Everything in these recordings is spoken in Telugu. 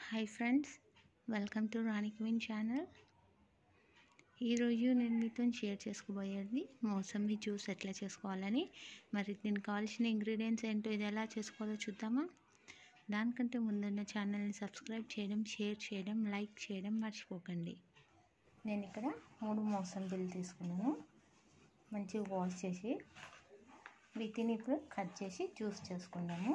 hi friends welcome to Rani queen channel ఈరోజు నేను మీతో షేర్ చేసుకోబోయేది మోసంబి జ్యూస్ ఎట్లా చేసుకోవాలని మరి దీనికి కావాల్సిన ఇంగ్రీడియంట్స్ ఏంటో ఇది ఎలా చేసుకోవాలో చూద్దామా దానికంటే ముందున్న ఛానల్ని సబ్స్క్రైబ్ చేయడం షేర్ చేయడం లైక్ చేయడం మర్చిపోకండి నేను ఇక్కడ మూడు మోసంబిలు తీసుకున్నాను మంచిగా వాష్ చేసి వీటిని ఇప్పుడు కట్ చేసి జ్యూస్ చేసుకుందాము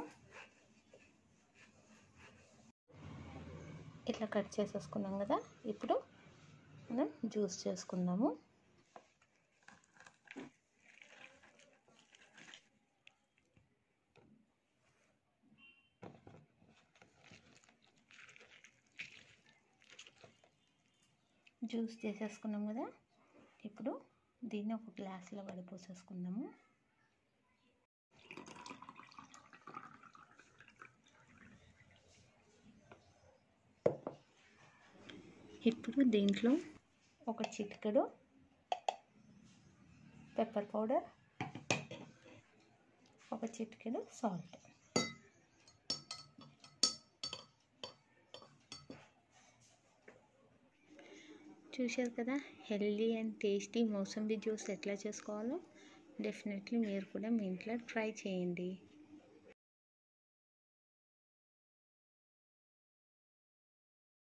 ఇట్లా కట్ చేసేసుకున్నాం కదా ఇప్పుడు మనం జ్యూస్ చేసుకుందాము జ్యూస్ చేసేసుకున్నాం కదా ఇప్పుడు దీన్ని ఒక గ్లాస్లో వడపోసేసుకుందాము ఇప్పుడు దీంట్లో ఒక చిటికెడు పెప్పర్ పౌడర్ ఒక చిటికెడు సాల్ట్ చూశారు కదా healthy and tasty mosambi juice ఎట్లా చేసుకోవాలో డెఫినెట్లీ మీరు కూడా మీ ఇంట్లో ట్రై చేయండి